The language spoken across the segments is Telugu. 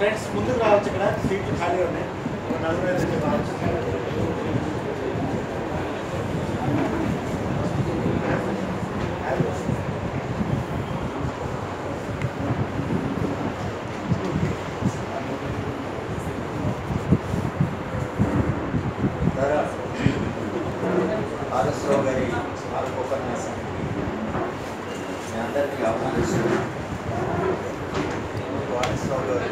ఫ్రెండ్స్ ముందుకు రావచ్చు ఇక్కడ సీట్లు ఖాళీ ఉన్నాయి ఒక నలుగురు ఐదు మంది రావచ్చు ఆర్ఎస్రావు గారి ఆరోపన్యాసానికి మీ అందరికీ ఆహ్వానిస్తున్నాను నేను ఆర్ఎస్రావు గారు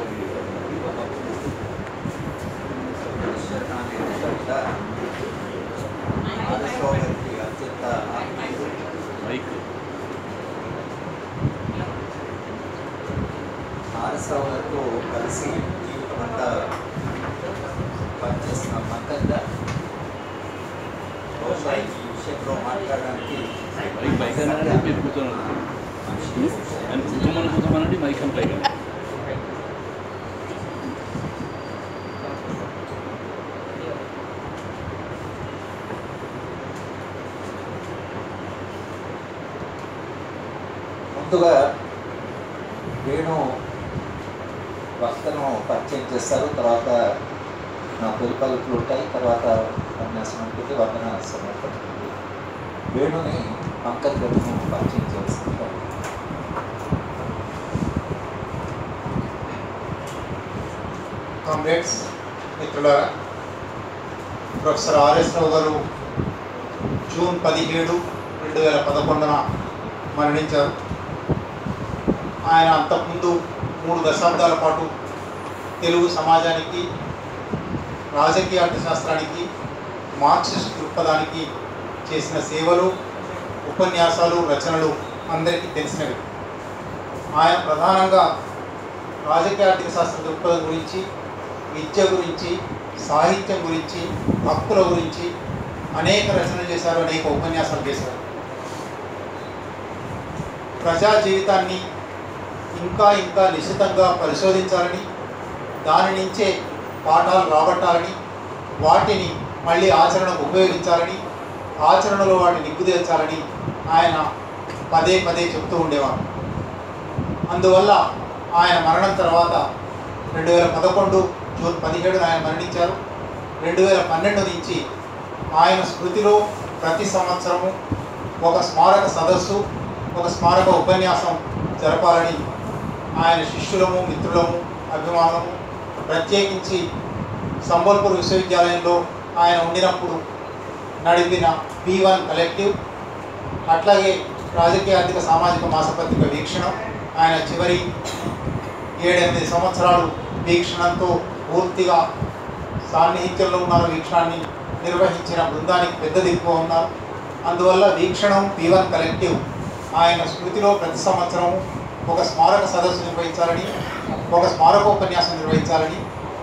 ఆర్ఎస్రావు గారికి అత్యంత ఆత్మీయుడు మైక్ ఆర్ఎస్రావు గారితో కలిసి జీవితం అంతా పనిచేసిన మంకంగా బహుశా ఈ విషయంలో మాట్లాడడానికి మైక్ బైక్ అనండి మీరు కూర్చోనండి అని కూర్చోమని కూర్చోమనండి మైక్ అని పైకి ముందుగా వేణు వక్తను పరిచయం చేస్తారు తర్వాత నా తొలిపలుపులు ఉంటాయి తర్వాత ఉపన్యాసం ఉంటుంది వందన సమర్పడుతుంది వేణుని పంకజ్ గట్టును పరిచయం చేస్తుంది కామ్రేడ్స్ మిత్రులారా ప్రొఫెసర్ ఆర్ఎస్ రావు గారు జూన్ పదిహేడు రెండు వేల పదకొండున మరణించారు ఆయన అంతకుముందు మూడు దశాబ్దాల పాటు తెలుగు సమాజానికి రాజకీయ అర్థశాస్త్రానికి మార్క్సిస్ట్ దృక్పథానికి చేసిన సేవలు ఉపన్యాసాలు రచనలు అందరికీ తెలిసినవి ఆయన ప్రధానంగా రాజకీయ ఆర్థిక శాస్త్ర దృక్పథం గురించి విద్య గురించి సాహిత్యం గురించి హక్కుల గురించి అనేక రచనలు చేశారు అనేక ఉపన్యాసాలు చేశారు ప్రజా జీవితాన్ని ఇంకా ఇంకా నిశితంగా పరిశోధించాలని దాని నుంచే పాఠాలు రాబట్టాలని వాటిని మళ్ళీ ఆచరణకు ఉపయోగించాలని ఆచరణలో వాటిని నిగ్గుదేర్చాలని ఆయన పదే పదే చెప్తూ ఉండేవారు అందువల్ల ఆయన మరణం తర్వాత రెండు వేల పదకొండు జూన్ పదిహేడున ఆయన మరణించారు రెండు వేల పన్నెండు నుంచి ఆయన స్మృతిలో ప్రతి సంవత్సరము ఒక స్మారక సదస్సు ఒక స్మారక ఉపన్యాసం జరపాలని ఆయన శిష్యులము మిత్రులము అభిమానము ప్రత్యేకించి సంబల్పూర్ విశ్వవిద్యాలయంలో ఆయన ఉండినప్పుడు నడిపిన పి వన్ కలెక్టివ్ అట్లాగే రాజకీయ ఆర్థిక సామాజిక మాసపత్రిక వీక్షణం ఆయన చివరి ఏడెనిమిది సంవత్సరాలు వీక్షణంతో పూర్తిగా సాన్నిహిత్యంలో ఉన్న వీక్షణాన్ని నిర్వహించిన బృందానికి పెద్ద దిక్కు ఉన్నారు అందువల్ల వీక్షణం పి వన్ కలెక్టివ్ ఆయన స్మృతిలో ప్రతి సంవత్సరం ఒక స్మారక సదస్సు నిర్వహించాలని ఒక స్మారకోపన్యాసం నిర్వహించాలని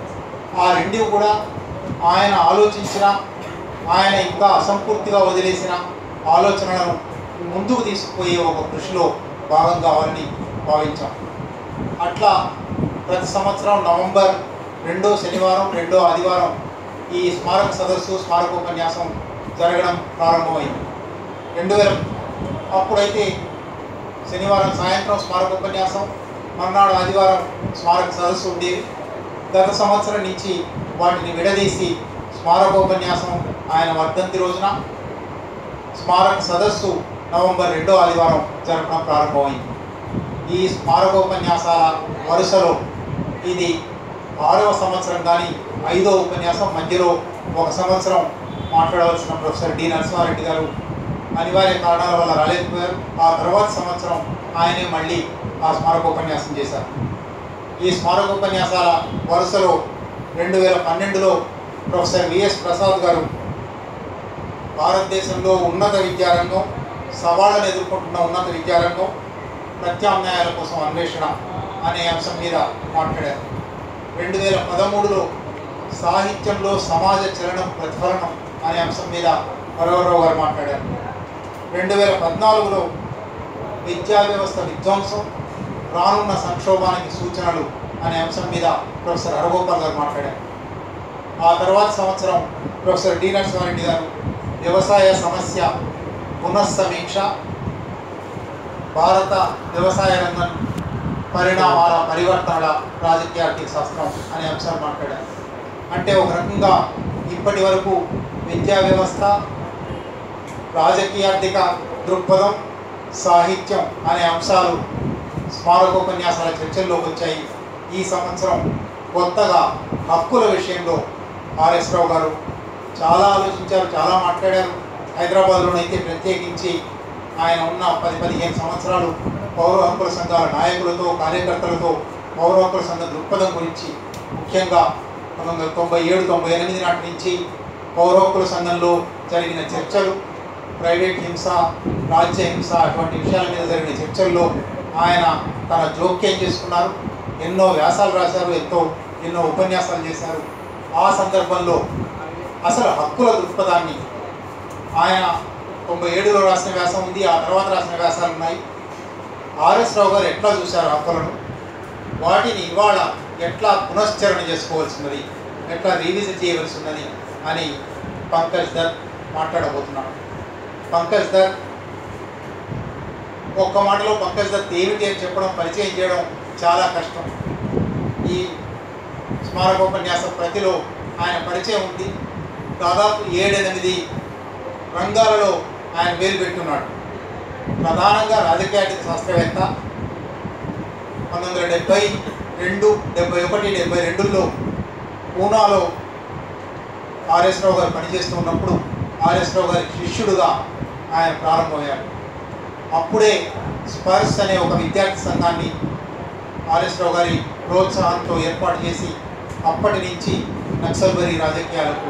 ఆ రెండు కూడా ఆయన ఆలోచించిన ఆయన ఇంకా అసంపూర్తిగా వదిలేసిన ఆలోచనలను ముందుకు తీసుకుపోయే ఒక కృషిలో భాగం కావాలని భావించాం అట్లా ప్రతి సంవత్సరం నవంబర్ రెండో శనివారం రెండో ఆదివారం ఈ స్మారక సదస్సు స్మారకోపన్యాసం జరగడం ప్రారంభమైంది రెండు వేల అప్పుడైతే శనివారం సాయంత్రం స్మారకోపన్యాసం మర్నాడు ఆదివారం స్మారక సదస్సు ఉండేది గత సంవత్సరం నుంచి వాటిని విడదీసి స్మారకోపన్యాసం ఆయన వర్ధంతి రోజున స్మారక సదస్సు నవంబర్ రెండో ఆదివారం జరపడం ప్రారంభమైంది ఈ స్మారకోపన్యాసాల వరుసలో ఇది ఆరవ సంవత్సరం కానీ ఐదో ఉపన్యాసం మధ్యలో ఒక సంవత్సరం మాట్లాడవలసిన ప్రొఫెసర్ డి నరసింహారెడ్డి గారు అనివార్య కారణాల వల్ల రాలేకపోయారు ఆ తర్వాత సంవత్సరం ఆయనే మళ్ళీ ఆ స్మారకోపన్యాసం చేశారు ఈ స్మారకోపన్యాసాల వరుసలో రెండు వేల పన్నెండులో ప్రొఫెసర్ విఎస్ ప్రసాద్ గారు భారతదేశంలో ఉన్నత విద్యారంగం సవాళ్ళను ఎదుర్కొంటున్న ఉన్నత విద్యారంగం ప్రత్యామ్నాయాల కోసం అన్వేషణ అనే అంశం మీద మాట్లాడారు రెండు వేల పదమూడులో సాహిత్యంలో సమాజ చలనం ప్రతిఫలనం అనే అంశం మీద వరవరరావు గారు మాట్లాడారు రెండు వేల పద్నాలుగులో విద్యా వ్యవస్థ విధ్వంసం రానున్న సంక్షోభానికి సూచనలు అనే అంశం మీద ప్రొఫెసర్ హరగోపాల్ గారు మాట్లాడారు ఆ తర్వాత సంవత్సరం ప్రొఫెసర్ డి నరసింహారెడ్డి గారు వ్యవసాయ సమస్య పునఃసమీక్ష భారత వ్యవసాయ రంగం పరిణామాల పరివర్తనల రాజకీయ ఆర్థిక శాస్త్రం అనే అంశాలు మాట్లాడారు అంటే ఒక రకంగా ఇప్పటి వరకు విద్యా వ్యవస్థ రాజకీయార్థిక దృక్పథం సాహిత్యం అనే అంశాలు స్మారకోపన్యాసాల చర్చల్లోకి వచ్చాయి ఈ సంవత్సరం కొత్తగా హక్కుల విషయంలో ఆర్ఎస్ రావు గారు చాలా ఆలోచించారు చాలా మాట్లాడారు హైదరాబాద్లోనైతే ప్రత్యేకించి ఆయన ఉన్న పది పదిహేను సంవత్సరాలు పౌర హక్కుల సంఘాల నాయకులతో కార్యకర్తలతో పౌర హక్కుల సంఘ దృక్పథం గురించి ముఖ్యంగా పంతొమ్మిది వందల తొంభై ఏడు తొంభై ఎనిమిది నాటి నుంచి పౌర హక్కుల సంఘంలో జరిగిన చర్చలు ప్రైవేట్ హింస రాజ్య హింస అటువంటి విషయాల మీద జరిగిన చర్చల్లో ఆయన తన జోక్యం చేసుకున్నారు ఎన్నో వ్యాసాలు రాశారు ఎంతో ఎన్నో ఉపన్యాసాలు చేశారు ఆ సందర్భంలో అసలు హక్కుల దృక్పథాన్ని ఆయన తొంభై ఏడులో రాసిన వ్యాసం ఉంది ఆ తర్వాత రాసిన వ్యాసాలు ఉన్నాయి ఆర్ఎస్ రావు గారు ఎట్లా చూశారు హక్కులను వాటిని ఇవాళ ఎట్లా పునశ్చరణ చేసుకోవాల్సినది ఎట్లా రీవిజిట్ చేయవలసి ఉన్నది అని పంకజ్ దత్ మాట్లాడబోతున్నాడు పంకజ్ దత్ ఒక్క మాటలో పంకజ్ దత్ ఏమిటి అని చెప్పడం పరిచయం చేయడం చాలా కష్టం ఈ స్మారకోపన్యాస ప్రతిలో ఆయన పరిచయం ఉంది దాదాపు ఏడెనిమిది రంగాలలో ఆయన వేలు పెట్టున్నాడు ప్రధానంగా రాజకీయార్థిక శాస్త్రవేత్త పంతొమ్మిది వందల డెబ్బై రెండు డెబ్బై ఒకటి డెబ్బై రెండులో పూనాలో ఆర్ఎస్ రావు గారు పనిచేస్తూ ఉన్నప్పుడు ఆర్ఎస్ రావు గారి శిష్యుడుగా ఆయన ప్రారంభమయ్యారు అప్పుడే స్పర్స్ అనే ఒక విద్యార్థి సంఘాన్ని ఆర్ఎస్ రావు గారి ప్రోత్సాహంతో ఏర్పాటు చేసి అప్పటి నుంచి నక్సల్బరీ రాజకీయాలకు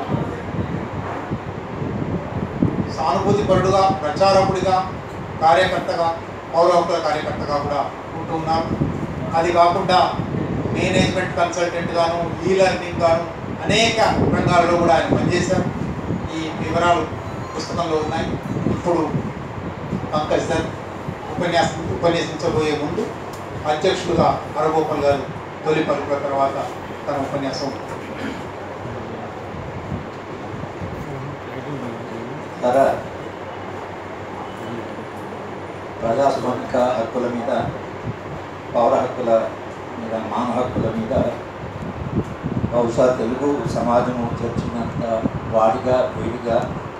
సానుభూతిపరుడుగా ప్రచారకుడిగా కార్యకర్తగా పౌర హక్కుల కార్యకర్తగా కూడా ఉంటూ ఉన్నారు అది కాకుండా మేనేజ్మెంట్ కన్సల్టెంట్ గాను ఈ లెర్నింగ్ గాను అనేక రంగాలలో కూడా ఆయన పనిచేశారు ఈ వివరాలు పుస్తకంలో ఉన్నాయి ఇప్పుడు పంకజ్ దత్ ఉపన్యాసం ఉపన్యసించబోయే ముందు అధ్యక్షుడుగా హరగోపాల్ గారు తొలి పలుకుల తర్వాత తన ఉపన్యాసం ధర ప్రజాస్వామిక హక్కుల మీద పౌర హక్కుల మీద మానవ హక్కుల మీద బహుశా తెలుగు సమాజము చర్చినంత వాడిగా వేడిగా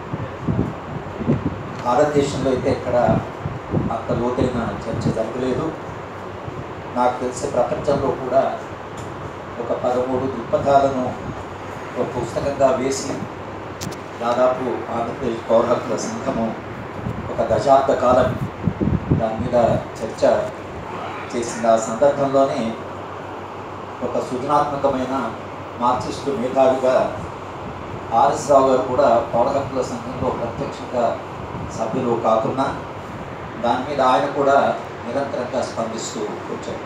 భారతదేశంలో అయితే ఎక్కడ అంత లోతైన చర్చ జరగలేదు నాకు తెలిసి ప్రపంచంలో కూడా ఒక పదమూడు దృక్పథాలను ఒక పుస్తకంగా వేసి దాదాపు ఆంధ్రప్రదేశ్ పౌర హక్కుల సంఘము ఒక దశాబ్ద కాలం దాని మీద చర్చ చేసిన ఆ సందర్భంలోనే ఒక సృజనాత్మకమైన మార్క్సిస్టు మేధావిగా ఆర్ఎస్ రావు గారు కూడా పౌర హక్కుల సంఘంలో ప్రత్యక్షంగా సభ్యులు కాకుండా దాని మీద ఆయన కూడా నిరంతరంగా స్పందిస్తూ వచ్చారు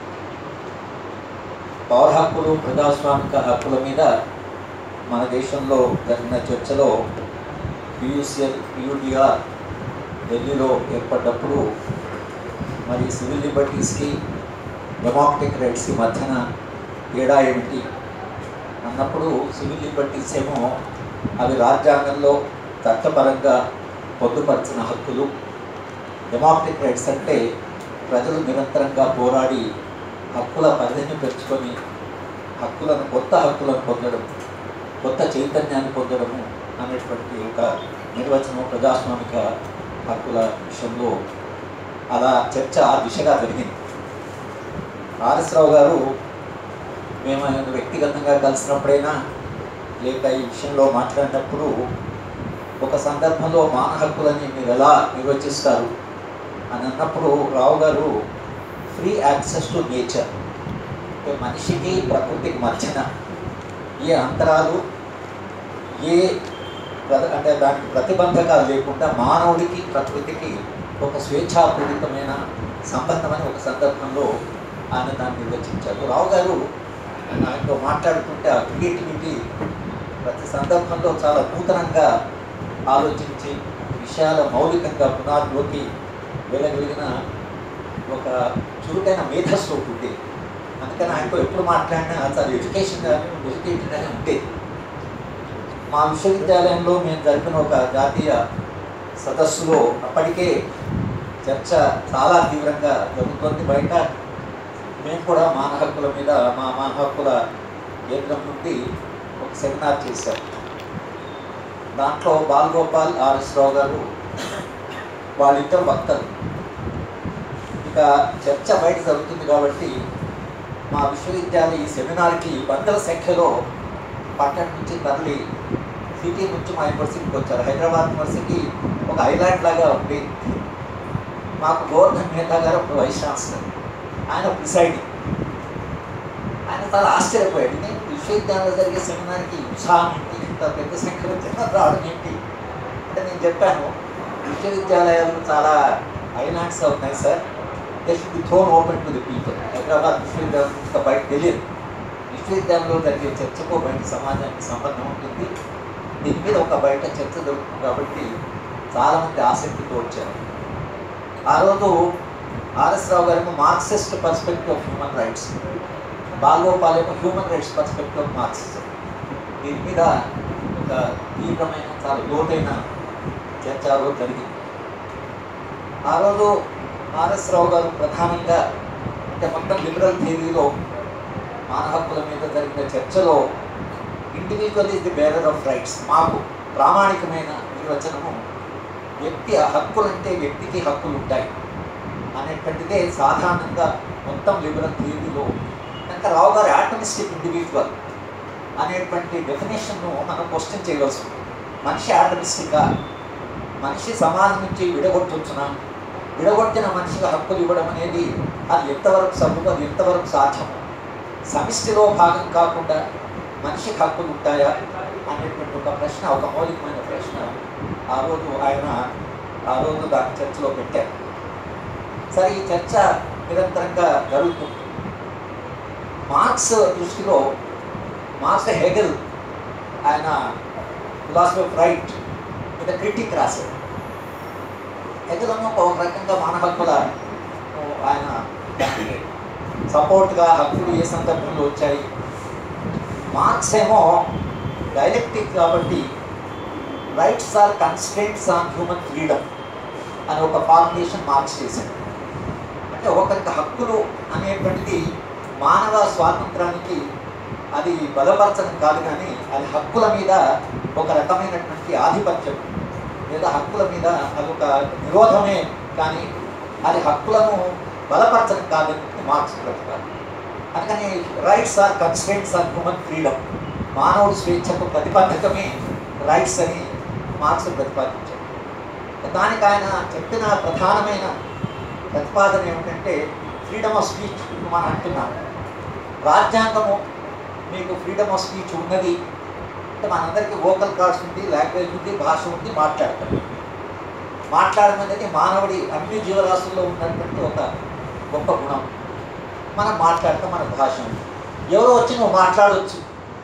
పౌర హక్కులు ప్రజాస్వామిక హక్కుల మీద మన దేశంలో జరిగిన చర్చలో పియూసిఎల్ పియూడిఆర్ ఢిల్లీలో ఏర్పడ్డప్పుడు మరి సివిల్ లిబర్టీస్కి డెమోక్రటిక్ రైట్స్కి మధ్యన తేడా ఏమిటి అన్నప్పుడు సివిల్ లిబర్టీస్ ఏమో అవి రాజ్యాంగంలో చట్టపరంగా పొందుపరిచిన హక్కులు డెమోక్రటిక్ రైట్స్ అంటే ప్రజలు నిరంతరంగా పోరాడి హక్కుల పరిధిని పెంచుకొని హక్కులను కొత్త హక్కులను పొందడం కొత్త చైతన్యాన్ని పొందడము అనేటువంటి ఒక నిర్వచనం ప్రజాస్వామిక హక్కుల విషయంలో అలా చర్చ ఆ దిశగా జరిగింది ఆర్ఎస్ రావు గారు మేము ఆయన వ్యక్తిగతంగా కలిసినప్పుడైనా లేక ఈ విషయంలో మాట్లాడినప్పుడు ఒక సందర్భంలో మానవ హక్కులని మీరు ఎలా నిర్వచిస్తారు అని అన్నప్పుడు రావు గారు ఫ్రీ యాక్సెస్ టు నేచర్ అంటే మనిషికి ప్రకృతికి మధ్యన ఏ అంతరాలు ఏ ప్ర- అంటే దానికి ప్రతిబంధకాలు లేకుండా మానవుడికి ప్రకృతికి ఒక స్వేచ్ఛాపూరితమైన సంబంధం అని ఒక సందర్భంలో ఆయన దాన్ని నిర్వచించారు రావు గారు ఆయనతో మాట్లాడుతుంటే ఆ క్రియేటివిటీ ప్రతి సందర్భంలో చాలా నూతనంగా ఆలోచించి విషయాల మౌలికంగా పునాదిలోకి వెళ్ళగలిగిన ఒక చురుకైన మేధస్సు ఒకటి ఉండేది అందుకని ఆయనతో ఎప్పుడు మాట్లాడినా చాలా ఎడ్యుకేషన్ కానీ ఎడ్యుకేటెడ్గానే ఉండేది మా విశ్వవిద్యాలయంలో మేము జరిపిన ఒక జాతీయ సదస్సులో అప్పటికే చర్చ చాలా తీవ్రంగా జరుగుతుంది బయట మేము కూడా మానవ హక్కుల మీద మా మానవ హక్కుల కేంద్రం నుండి ఒక సెమినార్ చేశాం దాంట్లో బాలగోపాల్ ఆర్ఎస్ రావు గారు వాళ్ళిద్దరు వక్తలు ఇక చర్చ బయట జరుగుతుంది కాబట్టి మా విశ్వవిద్యాలయ ఈ సెమినార్కి వందల సంఖ్యలో పట్టణం నుంచి తరలి సిటీ నుంచి మా యూనివర్సిటీకి వచ్చారు హైదరాబాద్ యూనివర్సిటీ ఒక ఐలాండ్ లాగా ఉంది మాకు గోవర్ధన్ మేహతా గారు ఒక వైస్ ఛాన్సలర్ ఆయన ప్రిసైడింగ్ ఆయన చాలా ఆశ్చర్యపోయాడు నేను విశ్వవిద్యాలయంలో జరిగే సెమినార్కి ఉత్సాహం ఏంటి ఇంత పెద్ద సంఖ్యలో జనం రావడం ఏంటి అంటే నేను చెప్పాను విశ్వవిద్యాలయాలు చాలా ఐలాండ్స్ ఉన్నాయి sir they should be thrown open to the people Hyderabad విశ్వవిద్యాలయం ఇంకా బయట తెలియదు విశ్వవిద్యాలయంలో జరిగే చర్చకు బయట సమాజానికి సంబంధం ఉంటుంది దీని మీద ఒక బయట చర్చ జరుగుతుంది కాబట్టి చాలామంది ఆసక్తితో వచ్చారు ఆ రోజు ఆర్ఎస్ రావు గారు Marxist perspective of human rights Balagopal ఏమో human rights perspective of Marxism దీని మీద ఒక తీవ్రమైన చాలా లోతైన చర్చ ఆ రోజు జరిగింది ఆ రోజు ఆర్ఎస్ రావు గారు ప్రధానంగా అంటే మొత్తం లిబరల్ థియరీలో మానవ హక్కుల మీద జరిగిన చర్చలో individual is the bearer of rights మాకు ప్రామాణికమైన నిర్వచనము వ్యక్తి హక్కులు అంటే వ్యక్తికి హక్కులు ఉంటాయి అనేటువంటిదే సాధారణంగా మొత్తం లిబరల్ థియరీలో కనుక రావు గారి ఆటమిస్టిక్ ఇండివిజువల్ అనేటువంటి డెఫినేషన్ను మనం క్వశ్చన్ చేయవలసి ఉంది. మనిషి ఆటమిస్టిక్గా మనిషి సమాజం నుంచి విడగొట్టుచున్నా విడగొట్టిన మనిషికి హక్కులు ఇవ్వడం అనేది అది ఎంతవరకు సబబు అది ఎంతవరకు సాధ్యము సమిష్టిలో భాగం కాకుండా మనిషికి హక్కులు ఉంటాయా అనేటువంటి ఒక ప్రశ్న ఒక మౌలికమైన ప్రశ్న ఆ రోజు ఆయన ఆ రోజు దాని చర్చలో పెట్టారు సరే ఈ చర్చ నిరంతరంగా జరుగుతుంది మార్క్స్ దృష్టిలో మార్క్స్ హెగెల్ ఆయన ఫిలాసఫీ ఆఫ్ రైట్ మీద క్రిటిక్ రాశారు హెగెలను ఒక రకంగా మానవ హక్కుల ఆయన సపోర్ట్గా హక్కులు ఏ సందర్భంలో వచ్చాయి మార్క్స్ ఏమో డైలెక్టిక్ కాబట్టి rights are constants on human freedom అని ఒక ఫార్ములేషన్ మార్క్స్ చేశాడు అంటే ఒకరికి హక్కులు అనేటువంటిది మానవ స్వాతంత్రానికి అది బలపరచడం కాదు కానీ అది హక్కుల మీద ఒక రకమైనటువంటి ఆధిపత్యం లేదా హక్కుల మీద అది ఒక నిరోధమే కానీ అది హక్కులను బలపరచడం కాదని మార్క్స్ ప్రతిపాదన అందుకని rights are constants are human freedom మానవుడి స్వేచ్ఛకు ప్రతిబంధకమే రైట్స్ అని మార్క్స్ ప్రతిపాదించారు దానికి ఆయన చెప్పిన ప్రధానమైన ప్రతిపాదన ఏమిటంటే ఫ్రీడమ్ ఆఫ్ స్పీచ్ మనం అంటున్నాం రాజ్యాంగము మీకు ఫ్రీడమ్ ఆఫ్ స్పీచ్ ఉన్నది అంటే మనందరికీ వోకల్ కార్డ్స్ ఉంది లాంగ్వేజ్ ఉంది భాష ఉంది మాట్లాడతాం మాట్లాడడం అనేది మానవుడి అన్ని జీవరాశుల్లో ఉన్నటువంటి ఒక గొప్ప గుణం మనం మాట్లాడతాం మన భాష ఉంది ఎవరో వచ్చి నువ్వు మాట్లాడవచ్చు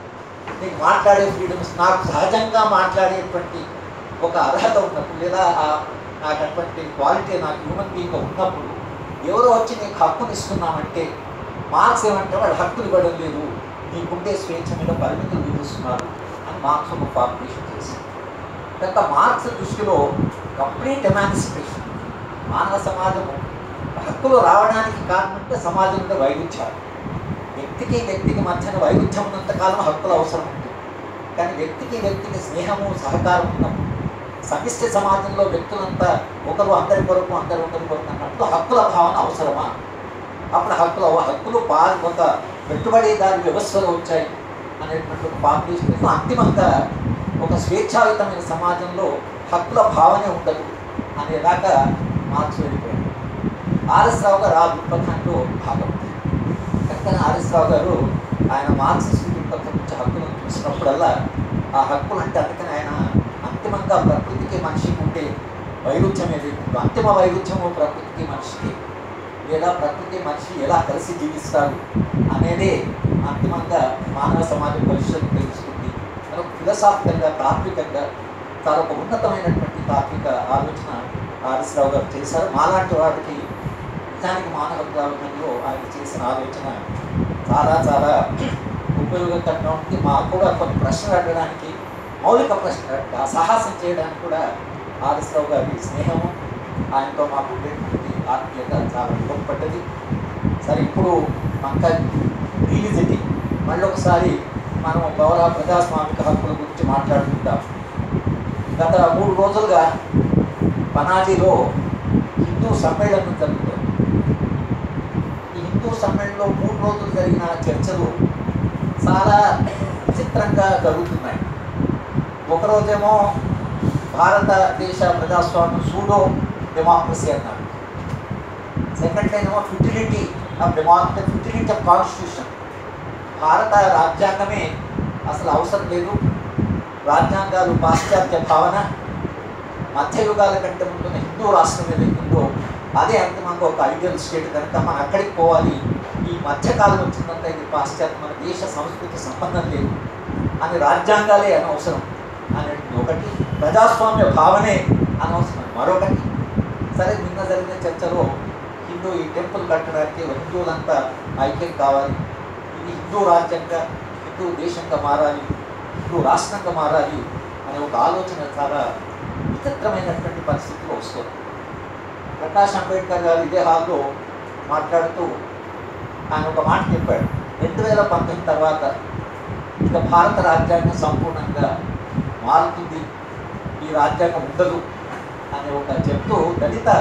నీకు మాట్లాడే ఫ్రీడమ్స్ నాకు సహజంగా మాట్లాడేటువంటి ఒక అర్హత ఉన్నప్పుడు లేదా ఆ- నాకు అటువంటి క్వాలిటీ నాకు హ్యూమన్ బీయింగ్ ఉన్నప్పుడు ఎవరో వచ్చి నీకు హక్కుని ఇస్తున్నామంటే మార్క్స్ ఏమంటే వాళ్ళు హక్కులు ఇవ్వడం లేదు నీకుండే స్వేచ్ఛ మీద పరిమితులు విధిస్తున్నారు అని మార్క్స్ ఒక ఫార్ములేషన్ చేశారు కనుక మార్క్స్ దృష్టిలో కంప్లీట్ ఎమాన్సిపేషన్ మానవ సమాజము హక్కులు రావడానికి కారణం అంటే సమాజంలో వైవిధ్యాలు వ్యక్తికి వ్యక్తికి మధ్యన వైవిధ్యం ఉన్నంతకాలం హక్కులు అవసరం ఉంటుంది కానీ వ్యక్తికి వ్యక్తికి స్నేహము సహకారం ఉన్నప్పుడు సమిష్టి సమాజంలో వ్యక్తులంతా ఒకరు అందరి కొరకు అందరు ఒకరి కొరకు అన్నట్లు హక్కుల భావన అవసరమా అప్పుడు హక్కులు హక్కులు పా ఒక పెట్టుబడిదారి వ్యవస్థలో వచ్చాయి అనేటువంటి ఒక ఫార్ములేషన్ అంతిమంగా ఒక స్వేచ్ఛాయుతమైన సమాజంలో హక్కుల భావనే ఉండదు అనేదాకా మార్క్స్ వెళ్ళిపోయాడు ఆర్ఎస్ రావు గారు ఆ దృక్పథంలో భాగం కనుక ఆర్ఎస్ రావు గారు ఆయన మార్క్సిస్ట్ దృక్పథం నుంచి హక్కులను చూసినప్పుడల్లా ఆ హక్కులు అంటే అందుకని ఆయన అంతిమంగా ప్రకృతికి మనిషికి ఉండే వైరుధ్యం ఏదైతే ఉందో, అంతిమ వైరుధ్యము ప్రకృతికి మనిషికి లేదా ప్రకృతి మనిషి ఎలా కలిసి జీవిస్తారు అనేదే అంతిమంగా మానవ సమాజ పరిస్థితులు తెలుస్తుంది ఒక ఫిలసాఫికల్గా తాత్వికంగా చాలా ఒక ఉన్నతమైనటువంటి తాత్విక ఆలోచన ఆర్ఎస్ రావు గారు చేశారు మాలాంటి వాడికి నిజానికి మానవ ప్రారంభంలో ఆయన చేసిన ఆలోచన చాలా చాలా ఉపయోగకరంగా ఉంది మాకు కూడా కొన్ని ప్రశ్నలు అడగడానికి మౌలిక ప్రశ్నలు అడగ- ఆ సాహసం చేయడానికి కూడా ఆర్ఎస్ రావు గారి స్నేహము ఆయనతో మాకు ఉండేటువంటి ఆత్మీయత చాలా ఉపయోగపడ్డది సరే ఇప్పుడు మనక రీవిజిటింగ్ మళ్ళీ ఒకసారి మనం పౌర ప్రజాస్వామిక హక్కుల గురించి మాట్లాడుకుంటాం గత మూడు రోజులుగా పనాజీలో హిందూ సమ్మేళనం జరుగుతుంది ఈ హిందూ సమ్మేళనంలో మూడు రోజులు జరిగిన చర్చలు చాలా విచిత్రంగా జరుగుతున్నాయి ఒకరోజేమో భారతదేశ ప్రజాస్వామ్యం సూడో డెమోక్రసీ అన్నారు సెకండ్ ఏమో futility of democracy futility of constitution భారత రాజ్యాంగమే అసలు అవసరం లేదు రాజ్యాంగాలు పాశ్చాత్య భావన మధ్యయుగాల కంటే ముందున్న హిందూ రాష్ట్రం ఏదైతుందో అదే అంతిమంగా ఒక ఐడియల్ స్టేట్ కనుక మనం అక్కడికి పోవాలి ఈ మధ్యకాలం వచ్చిందంతా ఇది పాశ్చాత్య మన దేశ సంస్కృతి సంబంధం లేదు అని రాజ్యాంగాలే అనవసరం అనేది ఒకటి ప్రజాస్వామ్య భావనే అనవసరం మరొకటి సరే నిన్న జరిగిన చర్చలో హిందూ ఈ టెంపుల్ కట్టడానికి హిందువులంతా ఐక్యం కావాలి ఇది హిందూ రాజ్యంగా హిందూ దేశంగా మారాలి హిందూ రాష్ట్రంగా మారాలి అనే ఒక ఆలోచన చాలా విచిత్రమైనటువంటి పరిస్థితిలో వస్తుంది ప్రకాష్ అంబేద్కర్ గారు ఇదే హాల్లో మాట్లాడుతూ ఆయన ఒక మాట చెప్పాడు రెండు వేల పంతొమ్మిది తర్వాత ఇక భారత రాజ్యాంగం సంపూర్ణంగా మారుతుంది ఈ రాజ్యాంగం ఉండదు అని ఒక చెప్తూ దళిత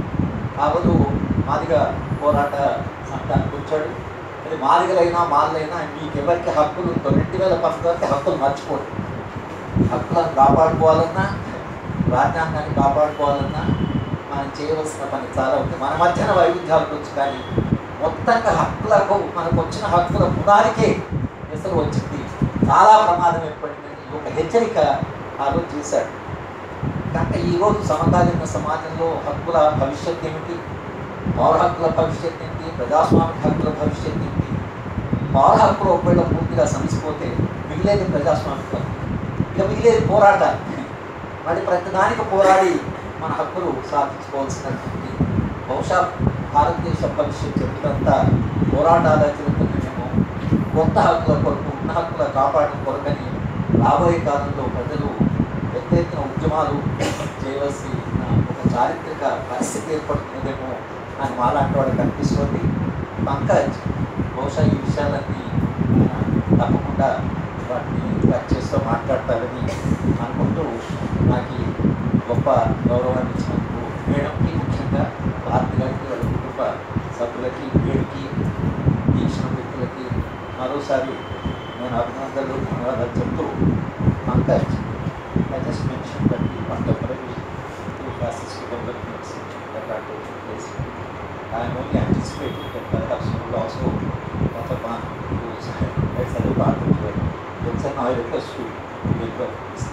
ఆవదు మాదిగ పోరాట సంఘానికి వచ్చాడు అది మాదిగలైనా మాలైనా మీకు ఎవరికి హక్కులు ఉందో రెండు వేల పంతొమ్మిది వరకు హక్కులు మర్చిపోదు హక్కులను కాపాడుకోవాలన్నా రాజ్యాంగాన్ని కాపాడుకోవాలన్నా మనం చేయవలసిన పని చాలా ఉంది మన మధ్యన వైవిధ్యాలు ఉండొచ్చు కానీ మొత్తంగా హక్కులకు మనకు వచ్చిన హక్కుల పునాదికే ఎసరు వచ్చింది చాలా ప్రమాదం ఏర్పడిందని ఒక హెచ్చరిక ఆ రోజు చేశాడు కనుక ఈరోజు సమకాలీన సమాజంలో హక్కుల భవిష్యత్ ఏమిటి పౌర హక్కుల భవిష్యత్ ఏంటి ప్రజాస్వామిక హక్కుల భవిష్యత్ ఏంటి పౌర హక్కులు ఒకవేళ పూర్తిగా సమసిపోతే మిగిలేది ప్రజాస్వామిక హక్కు. ఇక మిగిలేది పోరాటాలు మళ్ళీ ప్రతిదానికి పోరాడి మన హక్కులు సాధించుకోవాల్సినటువంటి బహుశా భారతదేశ భవిష్యత్ చరిత్రంతా పోరాటాల చరిత్రనేమో కొత్త హక్కుల కొరకు ఉన్న హక్కుల కాపాడడం కొరకని రాబోయే కాలంలో ప్రజలు పెద్ద ఎత్తున ఉద్యమాలు చేయవలసిన ఒక చారిత్రక పరిస్థితి ఏర్పడుతుందేమో అని మాలాంటి వాడు కనిపిస్తుంది పంకజ్ బహుశా ఈ విషయాలన్నీ ఆ, తప్పకుండా వాటిని చేస్తూ మాట్లాడతారని అనుకుంటూ నాకు ఈ గొప్ప గౌరవాన్ని ఇచ్చినందుకు మేడంకి ముఖ్యంగా భారతి గారికి వాళ్ళ కుటుంబ సభ్యులకి వీడికి ఇచ్చిన వ్యక్తులకి మరోసారి నేను అభినందనలు ధన్యవాదాలు చెప్తూ Pankaj I just mentioned that the contemporary two fascist developments that are taking place. I am only anticipating that perhaps we will also touch upon those as a part of the. That's an I request to give